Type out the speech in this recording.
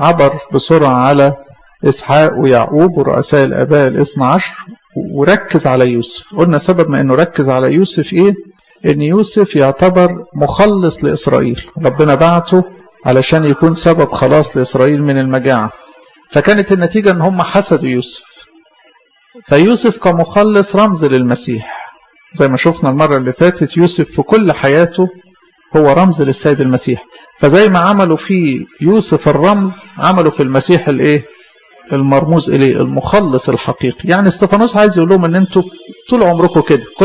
عبر بسرعة على إسحاق ويعقوب ورؤساء الآباء الاثنى عشر وركز على يوسف قلنا سبب ما أنه ركز على يوسف إيه أن يوسف يعتبر مخلص لإسرائيل ربنا بعته علشان يكون سبب خلاص لإسرائيل من المجاعة فكانت النتيجة أن هم حسدوا يوسف فيوسف كمخلص رمز للمسيح زي ما شفنا المرة اللي فاتت يوسف في كل حياته هو رمز للسيد المسيح فزي ما عملوا في يوسف الرمز عملوا في المسيح الايه المرموز اليه المخلص الحقيقي يعني استفانوس عايز يقول لهم ان انتوا طول عمركم كده